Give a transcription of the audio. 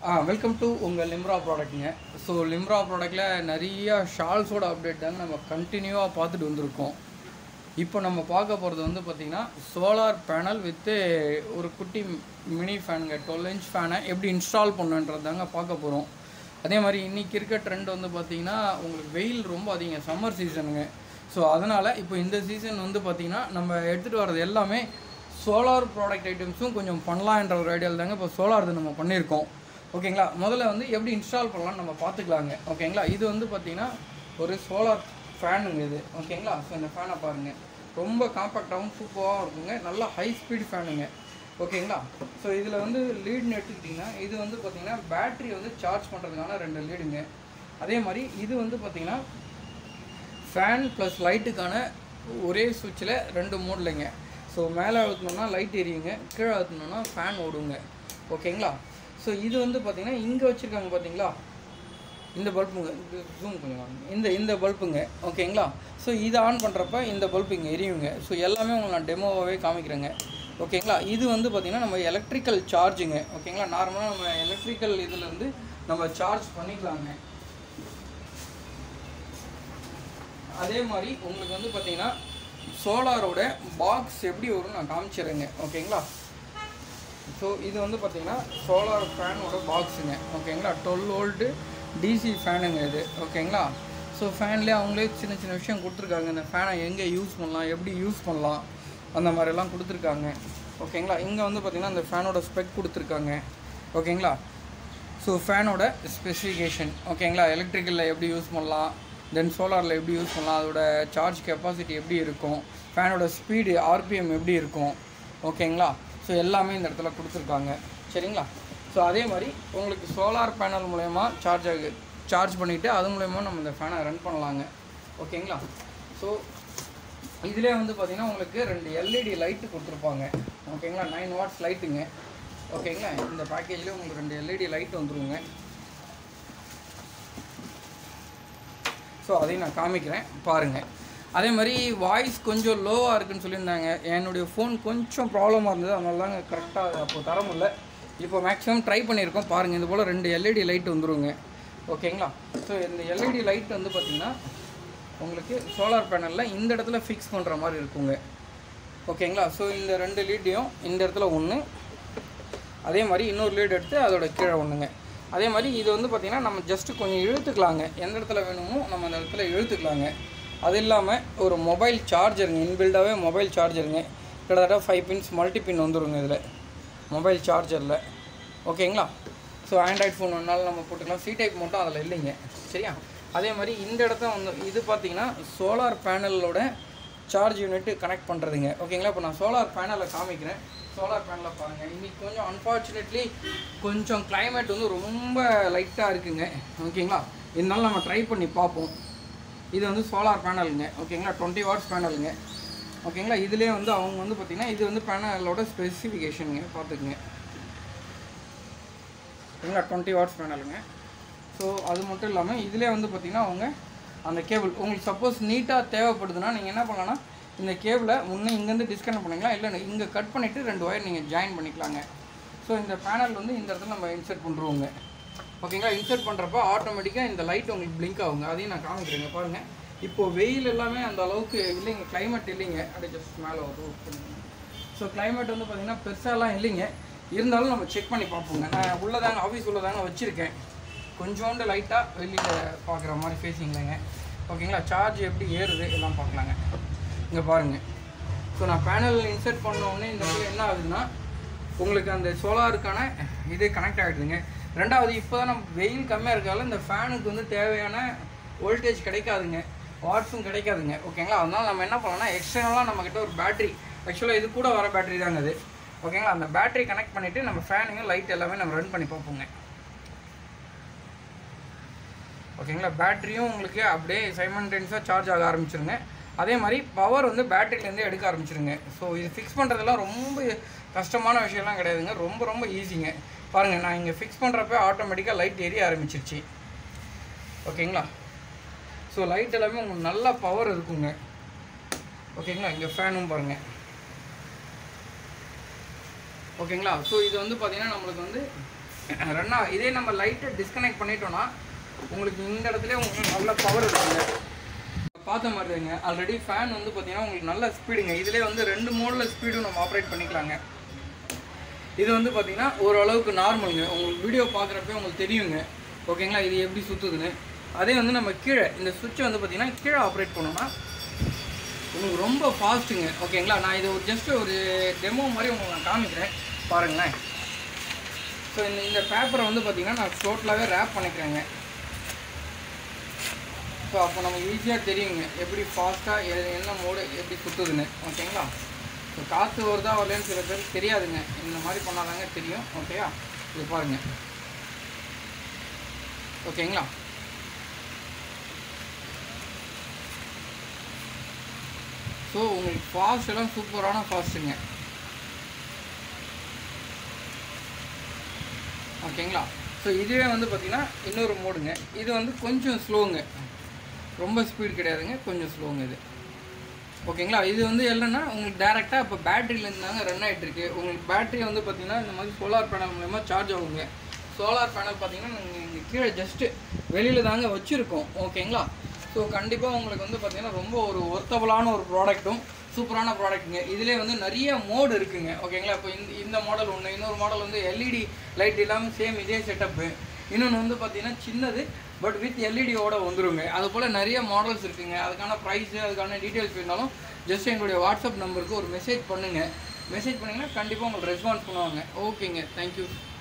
Ah welcome to உங்கள் லிம்ரா ப்ராடக்ட்டுங்க so Limra ப்ராடக்ட்டில் நிறைய ஷால்ஸோட அப்டேட் தாங்க நம்ம கண்டினியூவாக பார்த்துட்டு வந்திருக்கோம் இப்போ நம்ம பார்க்க போகிறது வந்து பார்த்திங்கன்னா சோலார் பேனல் வித்து ஒரு குட்டி மினி ஃபேனுங்க டுவெல் இன்ச் ஃபேனை எப்படி இன்ஸ்டால் பண்ணுன்றது தாங்க பார்க்க போகிறோம் அதே மாதிரி இன்றைக்கி இருக்க ட்ரெண்ட் வந்து பார்த்திங்கன்னா உங்களுக்கு வெயில் ரொம்ப அதிகம் சம்மர் சீசனுங்க ஸோ அதனால் இப்போ இந்த சீசன் வந்து பார்த்திங்கன்னா நம்ம எடுத்துகிட்டு வர்றது எல்லாமே சோலார் ப்ராடக்ட் ஐட்டம்ஸும் கொஞ்சம் பண்ணலான்ற ஒரு ஐடியாவில் தாங்க இப்போ சோலார் இது நம்ம பண்ணியிருக்கோம் ஓகேங்களா முதல்ல வந்து எப்படி இன்ஸ்டால் பண்ணலாம்னு நம்ம பார்த்துக்கலாங்க ஓகேங்களா இது வந்து பார்த்திங்கன்னா ஒரு சோலார் ஃபேனுங்க இது ஓகேங்களா ஸோ இந்த ஃபேனை பாருங்கள் ரொம்ப காம்பேக்டாகவும் சூப்பராகவும் இருக்குங்க நல்லா ஹை ஸ்பீட் ஃபேனுங்க ஓகேங்களா ஸோ இதில் வந்து லீடுன்னு எடுத்துக்கிட்டிங்கன்னா இது வந்து பார்த்திங்கன்னா பேட்ரி வந்து சார்ஜ் பண்ணுறதுக்கான ரெண்டு லீடுங்க அதே மாதிரி இது வந்து பார்த்திங்கன்னா ஃபேன் ப்ளஸ் லைட்டுக்கான ஒரே சுவிட்சில் ரெண்டு மோட்லைங்க ஸோ மேலே அழுத்தணும்னா லைட் எரியுங்க கீழே அழுத்தணும்னா ஃபேன் ஓடுங்க ஓகேங்களா ஸோ இது வந்து பார்த்திங்கன்னா இங்கே வச்சுருக்காங்க பார்த்தீங்களா இந்த பல்புங்க இது ஜூம் கொஞ்சம் வாங்க. இந்த இந்த பல்புங்க ஓகேங்களா ஸோ இதை ஆன் பண்ணுறப்ப இந்த பல்ப் இங்கே எரியுங்க ஸோ எல்லாமே உங்களுக்கு நான் டெமோவாகவே காமிக்கிறேங்க ஓகேங்களா இது வந்து பார்த்திங்கன்னா நம்ம எலக்ட்ரிக்கல் சார்ஜுங்க ஓகேங்களா நார்மலாக நம்ம எலக்ட்ரிக்கல் இதுலேருந்து நம்ம சார்ஜ் பண்ணிக்கலாங்க அதே மாதிரி உங்களுக்கு வந்து பார்த்தீங்கன்னா சோலாரோட பாக்ஸ் எப்படி வரும்னு நான் காமிச்சிடுறேங்க ஓகேங்களா ஸோ இது வந்து பார்த்தீங்கன்னா சோலார் ஃபேனோட பாக்ஸுங்க ஓகேங்களா டுவெல் வோல்ட்டு டிசி ஃபேனுங்க இது ஓகேங்களா ஸோ ஃபேன்லேயே அவங்களே சின்ன சின்ன விஷயம் கொடுத்துருக்காங்க இந்த ஃபேனை எங்கே யூஸ் பண்ணலாம் எப்படி யூஸ் பண்ணலாம் அந்த மாதிரிலாம் கொடுத்துருக்காங்க ஓகேங்களா இங்கே வந்து பார்த்திங்கன்னா அந்த ஃபேனோட ஸ்பெக் கொடுத்துருக்காங்க ஓகேங்களா ஸோ ஃபேனோட ஸ்பெசிஃபிகேஷன் ஓகேங்களா எலக்ட்ரிக்கலில் எப்படி யூஸ் பண்ணலாம் தென் சோலாரில் எப்படி யூஸ் பண்ணலாம் அதோட சார்ஜ் கெப்பாசிட்டி எப்படி இருக்கும் ஃபேனோட ஸ்பீடு ஆர்பிஎம் எப்படி இருக்கும் ஓகேங்களா ஸோ எல்லாமே இந்த இடத்துல கொடுத்துருக்காங்க சரிங்களா ஸோ அதே மாதிரி உங்களுக்கு சோலார் பேனல் மூலயமா சார்ஜ் ஆகு சார்ஜ் பண்ணிவிட்டு அது மூலயமா நம்ம இந்த ஃபேனை ரன் பண்ணலாங்க ஓகேங்களா ஸோ இதிலே வந்து பார்த்திங்கன்னா உங்களுக்கு ரெண்டு எல்இடி லைட்டு கொடுத்துருப்பாங்க ஓகேங்களா நைன் வாட்ஸ் லைட்டுங்க ஓகேங்களா இந்த பேக்கேஜ்லேயே உங்களுக்கு ரெண்டு எல்இடி லைட் வந்துருங்க ஸோ அதையும் நான் காமிக்கிறேன் பாருங்கள் அதே மாதிரி வாய்ஸ் கொஞ்சம் லோவாக இருக்குன்னு சொல்லியிருந்தாங்க என்னுடைய ஃபோன் கொஞ்சம் ப்ராப்ளமாக இருந்தது அதனால தாங்க கரெக்டாக அப்போ தர முடியல இப்போ மேக்ஸிமம் ட்ரை பண்ணியிருக்கோம் பாருங்கள் இது போல் ரெண்டு எல்இடி லைட் வந்துருங்க ஓகேங்களா ஸோ இந்த எல்இடி லைட் வந்து பார்த்திங்கன்னா உங்களுக்கு சோலார் பேனலில் இந்த இடத்துல ஃபிக்ஸ் பண்ணுற மாதிரி இருக்குங்க ஓகேங்களா ஸோ இந்த ரெண்டு லீட்டையும் இந்த இடத்துல ஒன்று அதே மாதிரி இன்னொரு லீட் எடுத்து அதோட கீழே ஒன்றுங்க அதே மாதிரி இது வந்து பார்த்திங்கன்னா நம்ம ஜஸ்ட்டு கொஞ்சம் இழுத்துக்கலாங்க எந்த இடத்துல வேணுமோ நம்ம அந்த இடத்துல இழுத்துக்கலாங்க அது இல்லாமல் ஒரு மொபைல் சார்ஜருங்க இன்பில்டாகவே மொபைல் சார்ஜருங்க கிட்டத்தட்ட ஃபைவ் பின்ஸ் மல்டி பின் வந்துருங்க இதில் மொபைல் சார்ஜரில் ஓகேங்களா ஸோ ஆண்ட்ராய்ட் ஃபோன் வேணாலும் நம்ம போட்டுக்கலாம் சி டைப் மட்டும் அதில் இல்லைங்க சரியா அதே மாதிரி இந்த இடத்த வந்து இது பார்த்திங்கன்னா சோலார் பேனலோட சார்ஜ் யூனிட் கனெக்ட் பண்ணுறதுங்க ஓகேங்களா இப்போ நான் சோலார் பேனலை காமிக்கிறேன் சோலார் பேனலில் பாருங்கள் இன்றைக்கி கொஞ்சம் அன்ஃபார்ச்சுனேட்லி கொஞ்சம் climate வந்து ரொம்ப லைட்டாக இருக்குங்க ஓகேங்களா இருந்தாலும் நம்ம ட்ரை பண்ணி பார்ப்போம் இது வந்து சோலார் பேனலுங்க ஓகேங்களா டுவெண்ட்டி வாட்ஸ் பேனலுங்க ஓகேங்களா இதுலேயே வந்து அவங்க வந்து பார்த்திங்கன்னா இது வந்து பேனலோட ஸ்பெசிஃபிகேஷனுங்க பார்த்துக்குங்க ஓகேங்களா டுவெண்ட்டி வாட்ஸ் பேனலுங்க ஸோ அது மட்டும் இல்லாமல் இதிலே வந்து பார்த்திங்கன்னா அவங்க அந்த கேபிள் உங்களுக்கு சப்போஸ் நீட்டாக தேவைப்படுதுன்னா நீங்கள் என்ன பண்ணலாம்னா இந்த கேபிளை முன்னே இங்கேருந்து டிஸ்கனெக்ட் பண்ணிக்கலாம் இல்லை இங்கே கட் பண்ணிவிட்டு ரெண்டு ஒயர் நீங்கள் ஜாயின் பண்ணிக்கலாங்க ஸோ இந்த பேனல் வந்து இந்த இடத்துல நம்ம இன்சர்ட் பண்ணுறோங்க ஓகேங்களா இன்சர்ட் பண்ணுறப்ப ஆட்டோமேட்டிக்காக இந்த லைட் உங்களுக்கு பிளிங்க் ஆகுங்க அதையும் நான் காமிக்கிறேங்க பாருங்கள் இப்போது வெயில் எல்லாமே அந்த அளவுக்கு இல்லைங்க climate இல்லைங்க அப்படியே ஜஸ்ட் மேலே ஒரு ஸோ climate வந்து பார்த்திங்கன்னா பெருசாலாம் இல்லைங்க இருந்தாலும் நம்ம செக் பண்ணி பார்ப்போங்க நான் உள்ளதாங்க ஆஃபீஸ் உள்ளதாங்க வச்சுருக்கேன் கொஞ்சோண்டு லைட்டாக வெளியில் பார்க்குற மாதிரி ஃபேஸிங்லங்க ஓகேங்களா சார்ஜ் எப்படி ஏறுது எல்லாம் பார்க்கலாங்க இங்கே பாருங்கள் ஸோ நான் பேனல் இன்சர்ட் பண்ண உடனே இந்த இடத்துல என்ன ஆகுதுன்னா உங்களுக்கு அந்த சோலாருக்கான இது கனெக்ட் ஆகிடுதுங்க ரெண்டாவது இப்போ தான் நம்ம வெயில் கம்மியாக இருக்கால இந்த ஃபேனுக்கு வந்து தேவையான வோல்டேஜ் கிடைக்காதுங்க வாட்ஸும் கிடைக்காதுங்க ஓகேங்களா அதனால நம்ம என்ன பண்ணலாம்னா எக்ஸ்டர்னலாக நம்மக்கிட்ட ஒரு பேட்டரி ஆக்சுவலாக இது கூட வர பேட்டரி தாங்க அது ஓகேங்களா அந்த பேட்டரி கனெக்ட் பண்ணிவிட்டு நம்ம ஃபேனுங்க லைட் எல்லாமே நம்ம ரன் பண்ணி பார்ப்போங்க ஓகேங்களா பேட்டரியும் உங்களுக்கு அப்படியே சைமன்டென்ஸாக சார்ஜ் ஆக ஆரம்பிச்சிருங்க அதே மாதிரி பவர் வந்து பேட்டரியிலேருந்து எடுக்க ஆரம்பிச்சிருங்க ஸோ இது ஃபிக்ஸ் பண்ணுறதெல்லாம் ரொம்ப கஷ்டமான விஷயம்லாம் கிடையாதுங்க ரொம்ப ரொம்ப ஈஸிங்க பாருங்கள் நான் இங்கே ஃபிக்ஸ் பண்ணுறப்ப ஆட்டோமேட்டிக்காக லைட் எரிய ஆரம்பிச்சிருச்சு ஓகேங்களா ஸோ லைட் எல்லாமே உங்களுக்கு நல்ல பவர் இருக்குங்க ஓகேங்களா இங்கே ஃபேனும் பாருங்கள் ஓகேங்களா ஸோ இது வந்து பார்த்தீங்கன்னா நம்மளுக்கு வந்து ரன்னா இதே நம்ம லைட்டை டிஸ்கனெக்ட் பண்ணிட்டோம்னா உங்களுக்கு இந்த இடத்துல உங்களுக்கு நல்ல பவர் இருக்குங்க பார்த்த மாதிரிங்க ஆல்ரெடி ஃபேன் வந்து பார்த்தீங்கன்னா உங்களுக்கு நல்ல ஸ்பீடுங்க இதிலே வந்து ரெண்டு மோடில் ஸ்பீடும் நம்ம ஆப்ரேட் பண்ணிக்கலாங்க இது வந்து பார்த்தீங்கன்னா ஓரளவுக்கு நார்மலுங்க உங்களுக்கு வீடியோ பார்க்குறப்ப உங்களுக்கு தெரியுங்க ஓகேங்களா இது எப்படி சுற்றுதுன்னு அதே வந்து நம்ம கீழே இந்த சுவிட்சை வந்து பார்த்தீங்கன்னா கீழே ஆப்ரேட் பண்ணோம்னா உங்களுக்கு ரொம்ப ஃபாஸ்ட்டுங்க ஓகேங்களா நான் இது ஒரு ஜஸ்ட் ஒரு டெமோ மாதிரி உங்களுக்கு நான் காமிக்கிறேன் பாருங்களேன் ஸோ இந்த இந்த பேப்பரை வந்து பார்த்தீங்கன்னா நான் டோட்டலாகவே ரேப் பண்ணிக்கிறேங்க ஸோ அப்போ நமக்கு ஈஸியாக தெரியுங்க எப்படி ஃபாஸ்ட்டாக என்ன மோடு எப்படி சுற்றுதுன்னு ஓகேங்களா ஸோ காற்று வருதா வரலன்னு சில பேருக்கு தெரியாதுங்க இந்த மாதிரி பண்ணாதாங்க தெரியும் ஓகேயா இது பாருங்கள் ஓகேங்களா ஸோ உங்களுக்கு ஃபாஸ்ட் எல்லாம் சூப்பரான ஃபாஸ்ட்டுங்க ஓகேங்களா ஸோ இதுவே வந்து பார்த்திங்கன்னா இன்னொரு மோடுங்க இது வந்து கொஞ்சம் ஸ்லோங்க ரொம்ப ஸ்பீட் கிடையாதுங்க கொஞ்சம் ஸ்லோங்க இது ஓகேங்களா இது வந்து என்னன்னா உங்களுக்கு டேரெக்டாக இப்போ பேட்டரியிலேருந்து தாங்க ரன் ஆகிட்டு இருக்கு உங்களுக்கு பேட்டரி வந்து பார்த்தீங்கன்னா இந்த மாதிரி சோலார் பேனல் மூலயமா சார்ஜ் ஆகுங்க சோலார் பேனல் பார்த்தீங்கன்னா நாங்கள் இங்கே கீழே ஜஸ்ட்டு வெளியில் தாங்க வச்சுருக்கோம் ஓகேங்களா ஸோ கண்டிப்பாக உங்களுக்கு வந்து பார்த்தீங்கன்னா ரொம்ப ஒரு ஒர்த்தபுளான ஒரு ப்ராடக்ட்டும் சூப்பரான ப்ராடக்ட்டுங்க இதிலே வந்து நிறைய மோடு இருக்குங்க ஓகேங்களா இப்போ இந்த இந்த மாடல் ஒன்று இன்னொரு மாடல் வந்து எல்இடி லைட் இல்லாமல் சேம் இதே செட்டப்பு இன்னொன்று வந்து பார்த்தீங்கன்னா சின்னது பட் வித் எல்இடியோட வந்துருங்க அது போல் நிறைய மாடல்ஸ் இருக்குங்க அதுக்கான ப்ரைஸு அதுக்கான டீட்டெயில்ஸ் வேணாலும் ஜஸ்ட் எங்களுடைய வாட்ஸ்அப் நம்பருக்கு ஒரு மெசேஜ் பண்ணுங்கள் மெசேஜ் பண்ணிங்கன்னா கண்டிப்பாக உங்களுக்கு ரெஸ்பான்ஸ் பண்ணுவாங்க ஓகேங்க தேங்க்யூ